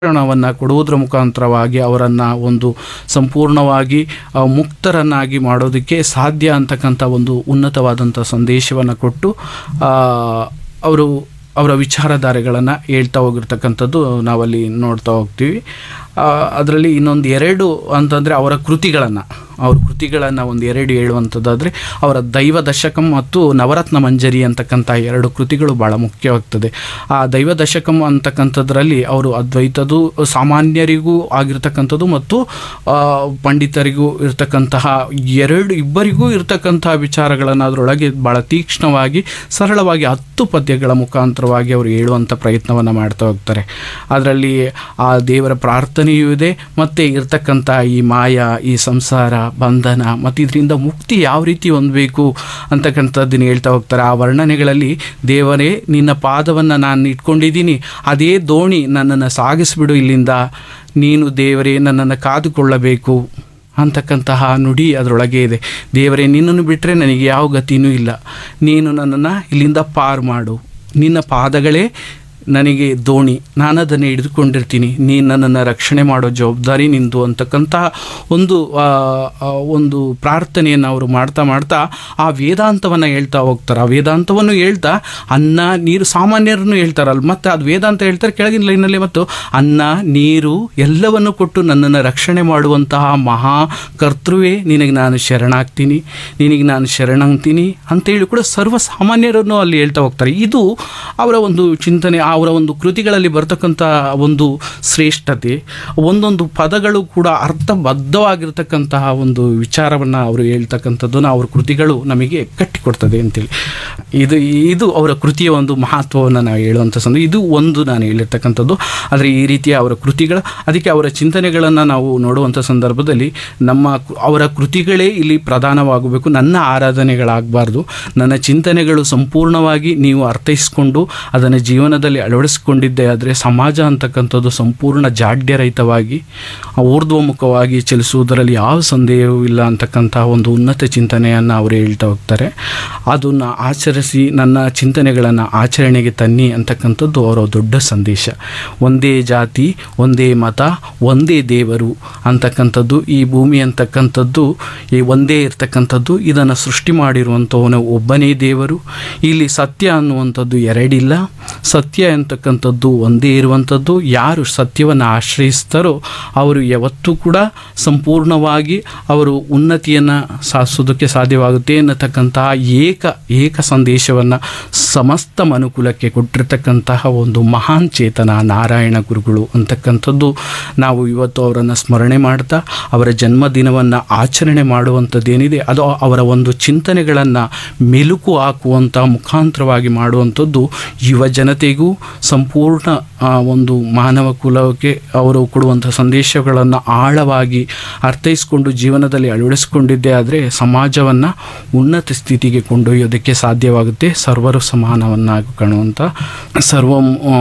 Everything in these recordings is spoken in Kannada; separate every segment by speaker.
Speaker 1: ಶಿಕ್ಷಣವನ್ನು ಕೊಡುವುದರ ಮುಖಾಂತರವಾಗಿ ಅವರನ್ನು ಒಂದು ಸಂಪೂರ್ಣವಾಗಿ ಆ, ಮುಕ್ತರನ್ನಾಗಿ ಮಾಡೋದಕ್ಕೆ ಸಾಧ್ಯ ಅಂತಕ್ಕಂಥ ಒಂದು ಉನ್ನತವಾದಂಥ ಸಂದೇಶವನ್ನು ಕೊಟ್ಟು ಆ, ಅವರು ಅವರ ವಿಚಾರಧಾರೆಗಳನ್ನು ಹೇಳ್ತಾ ಹೋಗಿರ್ತಕ್ಕಂಥದ್ದು ನಾವಲ್ಲಿ ನೋಡ್ತಾ ಹೋಗ್ತೀವಿ ಅದರಲ್ಲಿ ಇನ್ನೊಂದು ಎರಡು ಅಂತಂದರೆ ಅವರ ಕೃತಿಗಳನ್ನು ಅವ್ರ ಕೃತಿಗಳನ್ನು ಒಂದು ಎರಡು ಹೇಳುವಂಥದ್ದಾದರೆ ಅವರ ದೈವ ದಶಕಂ ಮತ್ತು ನವರತ್ನ ಮಂಜರಿ ಅಂತಕ್ಕಂಥ ಎರಡು ಕೃತಿಗಳು ಭಾಳ ಮುಖ್ಯವಾಗ್ತದೆ ಆ ದೈವ ದಶಕಂ ಅಂತಕ್ಕಂಥದ್ರಲ್ಲಿ ಅವರು ಅದ್ವೈತದು ಸಾಮಾನ್ಯರಿಗೂ ಆಗಿರ್ತಕ್ಕಂಥದ್ದು ಮತ್ತು ಆ, ಪಂಡಿತರಿಗೂ ಇರ್ತಕ್ಕಂತಹ ಎರಡು ಇಬ್ಬರಿಗೂ ಇರ್ತಕ್ಕಂತಹ ವಿಚಾರಗಳನ್ನು ಅದರೊಳಗೆ ಭಾಳ ತೀಕ್ಷ್ಣವಾಗಿ ಸರಳವಾಗಿ ಹತ್ತು ಪದ್ಯಗಳ ಮುಖಾಂತರವಾಗಿ ಅವರು ಹೇಳುವಂಥ ಪ್ರಯತ್ನವನ್ನು ಮಾಡ್ತಾ ಹೋಗ್ತಾರೆ ಅದರಲ್ಲಿ ಆ ದೇವರ ಪ್ರಾರ್ಥನೆಯೂ ಇದೆ ಮತ್ತು ಇರ್ತಕ್ಕಂಥ ಈ ಮಾಯ ಈ ಸಂಸಾರ ಬಂಧನ ಮತ್ತು ಇದರಿಂದ ಮುಕ್ತಿ ಯಾವ ರೀತಿ ಹೊಂದಬೇಕು ಅಂತಕ್ಕಂಥದ್ದನ್ನು ಹೇಳ್ತಾ ಹೋಗ್ತಾರೆ ಆ ವರ್ಣನೆಗಳಲ್ಲಿ ದೇವರೇ ನಿನ್ನ ಪಾದವನ್ನು ನಾನು ಇಟ್ಕೊಂಡಿದ್ದೀನಿ ಅದೇ ದೋಣಿ ನನ್ನನ್ನು ಸಾಗಿಸ್ಬಿಡು ಇಲ್ಲಿಂದ ನೀನು ದೇವರೇ ನನ್ನನ್ನು ಕಾದುಕೊಳ್ಳಬೇಕು ಅಂತಕ್ಕಂತಹ ನುಡಿ ಅದರೊಳಗೆ ಇದೆ ದೇವರೇ ನಿನ್ನನ್ನು ಬಿಟ್ಟರೆ ನನಗೆ ಯಾವ ಗತಿನೂ ಇಲ್ಲ ನೀನು ನನ್ನನ್ನು ಇಲ್ಲಿಂದ ಪಾರು ಮಾಡು ನಿನ್ನ ಪಾದಗಳೇ ನನಗೆ ದೋಣಿ ನಾನು ಅದನ್ನು ಹಿಡಿದುಕೊಂಡಿರ್ತೀನಿ ನೀನು ನನ್ನನ್ನು ರಕ್ಷಣೆ ಮಾಡೋ ಜವಾಬ್ದಾರಿ ನಿಂದು ಅಂತಕ್ಕಂಥ ಒಂದು ಆ, ಆ, ಒಂದು ಪ್ರಾರ್ಥನೆಯನ್ನು ಅವರು ಮಾಡ್ತಾ ಮಾಡ್ತಾ ಆ ವೇದಾಂತವನ್ನು ಹೇಳ್ತಾ ಹೋಗ್ತಾರೆ ಆ ವೇದಾಂತವನ್ನು ಹೇಳ್ತಾ ಅನ್ನ ನೀರು ಸಾಮಾನ್ಯರನ್ನು ಹೇಳ್ತಾರಲ್ಲ ಮತ್ತು ಅದು ವೇದಾಂತ ಹೇಳ್ತಾರೆ ಕೆಳಗಿನ ಲೈನಲ್ಲಿ ಮತ್ತು ಅನ್ನ ನೀರು ಎಲ್ಲವನ್ನು ಕೊಟ್ಟು ನನ್ನನ್ನು ರಕ್ಷಣೆ ಮಾಡುವಂತಹ ಮಹಾ ಕರ್ತೃವೇ ನಿನಗೆ ನಾನು ಶರಣಾಗ್ತೀನಿ ನಿನಗೆ ನಾನು ಶರಣಾಗ್ತೀನಿ ಅಂತೇಳಿ ಕೂಡ ಸರ್ವ ಸಾಮಾನ್ಯರನ್ನು ಅಲ್ಲಿ ಹೇಳ್ತಾ ಹೋಗ್ತಾರೆ ಇದು ಅವರ ಒಂದು ಚಿಂತನೆ ಅವರ ಒಂದು ಕೃತಿಗಳಲ್ಲಿ ಬರ್ತಕ್ಕಂಥ ಒಂದು ಶ್ರೇಷ್ಠತೆ ಒಂದೊಂದು ಪದಗಳು ಕೂಡ ಅರ್ಥಬದ್ಧವಾಗಿರ್ತಕ್ಕಂತಹ ಒಂದು ವಿಚಾರವನ್ನು ಅವರು ಹೇಳ್ತಕ್ಕಂಥದ್ದನ್ನು ಅವ್ರ ಕೃತಿಗಳು ನಮಗೆ ಕಟ್ಟಿಕೊಡ್ತದೆ ಅಂತೇಳಿ ಇದು ಇದು ಅವರ ಕೃತಿಯ ಒಂದು ಮಹತ್ವವನ್ನು ನಾವು ಹೇಳುವಂಥ ಸಂದರ್ಭ ಇದು ಒಂದು ನಾನು ಹೇಳಿರ್ತಕ್ಕಂಥದ್ದು ಆದರೆ ಈ ರೀತಿಯ ಅವರ ಕೃತಿಗಳ ಅದಕ್ಕೆ ಅವರ ಚಿಂತನೆಗಳನ್ನು ನಾವು ನೋಡುವಂಥ ಸಂದರ್ಭದಲ್ಲಿ ನಮ್ಮ ಕು- ಅವರ ಕೃತಿಗಳೇ ಇಲ್ಲಿ ಪ್ರಧಾನವಾಗಬೇಕು ನನ್ನ ಆರಾಧನೆಗಳಾಗಬಾರ್ದು ನನ್ನ ಚಿಂತನೆಗಳು ಸಂಪೂರ್ಣವಾಗಿ ನೀವು ಅರ್ಥೈಸಿಕೊಂಡು ಅದನ್ನು ಜೀವನದಲ್ಲಿ ಅಳವಡಿಸಿಕೊಂಡಿದ್ದೇ ಆದರೆ ಸಮಾಜ ಅಂತಕ್ಕಂಥದ್ದು ಸಂಪೂರ್ಣ ಜಾಡ್ಯರಹಿತವಾಗಿ ಊರ್ಧ್ವಮುಖವಾಗಿ ಚಲಿಸುವುದರಲ್ಲಿ ಯಾವ ಸಂದೇಹವೂ ಇಲ್ಲ ಅಂತಕ್ಕಂಥ ಒಂದು ಉನ್ನತ ಚಿಂತನೆಯನ್ನು ಅವರು ಹೇಳ್ತಾ ಹೋಗ್ತಾರೆ ಅದನ್ನು ಆಚರಿಸಿ ನನ್ನ ಚಿಂತನೆಗಳನ್ನು ಆಚರಣೆಗೆ ತನ್ನಿ ಅಂತಕ್ಕಂಥದ್ದು ಅವರ ದೊಡ್ಡ ಸಂದೇಶ ಒಂದೇ ಜಾತಿ ಒಂದೇ ಮತ ಒಂದೇ ದೇವರು ಅಂತಕ್ಕಂಥದ್ದು ಈ ಭೂಮಿ ಅಂತಕ್ಕಂಥದ್ದು ಈ ಒಂದೇ ಇರ್ತಕ್ಕಂಥದ್ದು ಇದನ್ನು ಸೃಷ್ಟಿ ಮಾಡಿರುವಂಥವನು ಒಬ್ಬನೇ ದೇವರು ಇಲ್ಲಿ ಸತ್ಯ ಅನ್ನುವಂಥದ್ದು ಎರಡಿಲ್ಲ ಸತ್ಯ ಅಂತಕ್ಕಂಥದ್ದು ಒಂದೇ ಇರುವಂಥದ್ದು ಯಾರು ಸತ್ಯವನ್ನು ಆಶ್ರಯಿಸ್ತಾರೋ ಅವರು ಯಾವತ್ತೂ ಕೂಡ ಸಂಪೂರ್ಣವಾಗಿ ಅವರು ಉನ್ನತಿಯನ್ನು ಸಾಧಿಸೋದಕ್ಕೆ ಸಾಧ್ಯವಾಗುತ್ತೆ ಅನ್ನತಕ್ಕಂತಹ ಏಕ ಏಕ ಸಂದೇಶವನ್ನು ಸಮಸ್ತ ಮನುಕುಲಕ್ಕೆ ಕೊಟ್ಟಿರ್ತಕ್ಕಂತಹ ಒಂದು ಮಹಾನ್ ಚೇತನ ನಾರಾಯಣ ಗುರುಗಳು ಅಂತಕ್ಕಂಥದ್ದು ನಾವು ಇವತ್ತು ಅವರನ್ನು ಸ್ಮರಣೆ ಮಾಡ್ತಾ ಅವರ ಜನ್ಮದಿನವನ್ನು ಆಚರಣೆ ಮಾಡುವಂಥದ್ದೇನಿದೆ ಅದು ಅವರ ಒಂದು ಚಿಂತನೆಗಳನ್ನು ಮೆಲುಕು ಹಾಕುವಂಥ ಮುಖಾಂತರವಾಗಿ ಮಾಡುವಂಥದ್ದು ಯುವ ಜನತೆಗೂ ಸಂಪೂರ್ಣ ಆ, ಒಂದು ಮಾನವ ಕುಲಕ್ಕೆ ಅವರು ಕೊಡುವಂಥ ಸಂದೇಶಗಳನ್ನು ಆಳವಾಗಿ ಅರ್ಥೈಸಿಕೊಂಡು ಜೀವನದಲ್ಲಿ ಅಳವಡಿಸಿಕೊಂಡಿದ್ದೇ ಆದರೆ ಸಮಾಜವನ್ನು ಉನ್ನತ ಸ್ಥಿತಿಗೆ ಕೊಂಡೊಯ್ಯೋದಕ್ಕೆ ಸಾಧ್ಯವಾಗುತ್ತೆ ಸರ್ವರು ಸಮಾನವನ್ನಾಗಿ ಕಾಣುವಂಥ ಸರ್ವ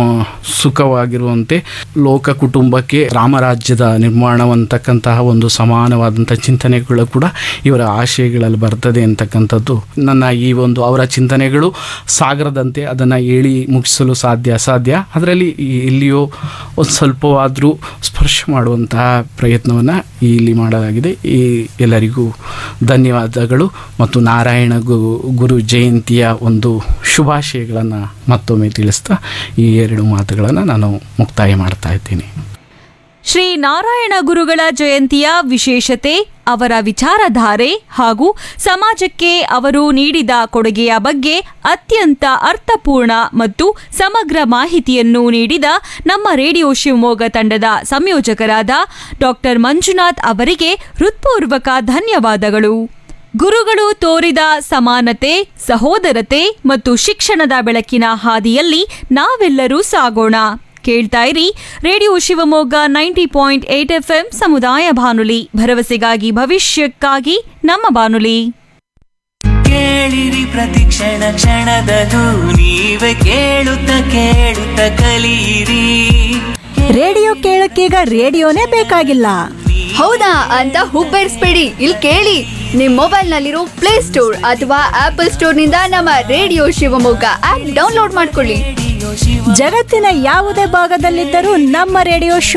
Speaker 1: ಸುಖವಾಗಿರುವಂತೆ ಲೋಕ ಕುಟುಂಬಕ್ಕೆ ರಾಮರಾಜ್ಯದ ನಿರ್ಮಾಣವಂತಕ್ಕಂತಹ ಒಂದು ಸಮಾನವಾದಂಥ ಚಿಂತನೆಗಳು ಕೂಡ ಇವರ ಆಶಯಗಳಲ್ಲಿ ಬರ್ತದೆ ಅಂತಕ್ಕಂಥದ್ದು ನನ್ನ ಈ ಒಂದು ಅವರ ಚಿಂತನೆಗಳು ಸಾಗರದಂತೆ ಅದನ್ನು ಹೇಳಿ ಮುಗಿಸಲು ಸಾಧ್ಯ ಅಸಾಧ್ಯ ಅದರಲ್ಲಿ ಎಲ್ಲಿಯೋ ಒಂದು ಸ್ವಲ್ಪವಾದರೂ ಸ್ಪರ್ಶ ಮಾಡುವಂತಹ ಪ್ರಯತ್ನವನ್ನು ಇಲ್ಲಿ ಮಾಡಲಾಗಿದೆ ಈ ಎಲ್ಲರಿಗೂ ಧನ್ಯವಾದಗಳು ಮತ್ತು ನಾರಾಯಣ ಗು ಗುರು ಜಯಂತಿಯ ಒಂದು ಶುಭಾಶಯಗಳನ್ನು ಮತ್ತೊಮ್ಮೆ ತಿಳಿಸ್ತಾ ಈ ಎರಡು ಮಾತುಗಳನ್ನು ನಾನು ಮುಕ್ತಾಯ ಮಾಡ್ತಾ ಇದ್ದೀನಿ
Speaker 2: ಶ್ರೀ ನಾರಾಯಣ ಗುರುಗಳ ಜಯಂತಿಯ ವಿಶೇಷತೆ ಅವರ ವಿಚಾರಧಾರೆ ಹಾಗೂ ಸಮಾಜಕ್ಕೆ ಅವರು ನೀಡಿದ ಕೊಡುಗೆಯ ಬಗ್ಗೆ ಅತ್ಯಂತ ಅರ್ಥಪೂರ್ಣ ಮತ್ತು ಸಮಗ್ರ ಮಾಹಿತಿಯನ್ನು ನೀಡಿದ ನಮ್ಮ ರೇಡಿಯೋ ಶಿವಮೊಗ್ಗ ತಂಡದ ಸಂಯೋಜಕರಾದ ಡಾಕ್ಟರ್ ಮಂಜುನಾಥ್ ಅವರಿಗೆ ಹೃತ್ಪೂರ್ವಕ ಧನ್ಯವಾದಗಳು ಗುರುಗಳು ತೋರಿದ ಸಮಾನತೆ ಸಹೋದರತೆ ಮತ್ತು ಶಿಕ್ಷಣದ ಬೆಳಕಿನ ಹಾದಿಯಲ್ಲಿ ನಾವೆಲ್ಲರೂ ಸಾಗೋಣ ಕೇಳ್ತಾ ಇರಿ radio Shivamogga ninety point eight F M ಸಮುದಾಯ ಬಾನುಲಿ ಭರವಸೆಗಾಗಿ ಭವಿಷ್ಯಕ್ಕಾಗಿ ನಮ್ಮ ಬಾನುಲಿ
Speaker 3: ಕೇಳಿರಿ ಪ್ರತಿಕ್ಷಣ ಕ್ಷಣದದು ನೀವೇ ಕೇಳುತ್ತ ಕೇಳುತ್ತ ಕಲಿಯಿರಿ
Speaker 4: ರೇಡಿಯೋ ಕೇಳಕ್ಕೀಗ ರೇಡಿಯೋನೇ ಬೇಕಾಗಿಲ್ಲ
Speaker 5: ಹೌದಾ ಅಂತ ಹುಬ್ಬೇರಿಸ್ಬೇಡಿ ಇಲ್ಲಿ ಕೇಳಿ ನಿಮ್ಮ ಮೊಬೈಲ್ನಲ್ಲಿರೋ ಪ್ಲೇ ಸ್ಟೋರ್ ಅಥವಾ ಆಪಲ್ ಸ್ಟೋರ್ನಿಂದ ನಮ್ಮ ರೇಡಿಯೋ ಶಿವಮೊಗ್ಗ ಆಪ್ ಡೌನ್ಲೋಡ್ ಮಾಡ್ಕೊಳ್ಳಿ
Speaker 4: ಜಗತ್ತಿನ ಯಾವುದೇ ಭಾಗದಲ್ಲಿದ್ದರೂ ನಮ್ಮ ರೇಡಿಯೋ ಶೋ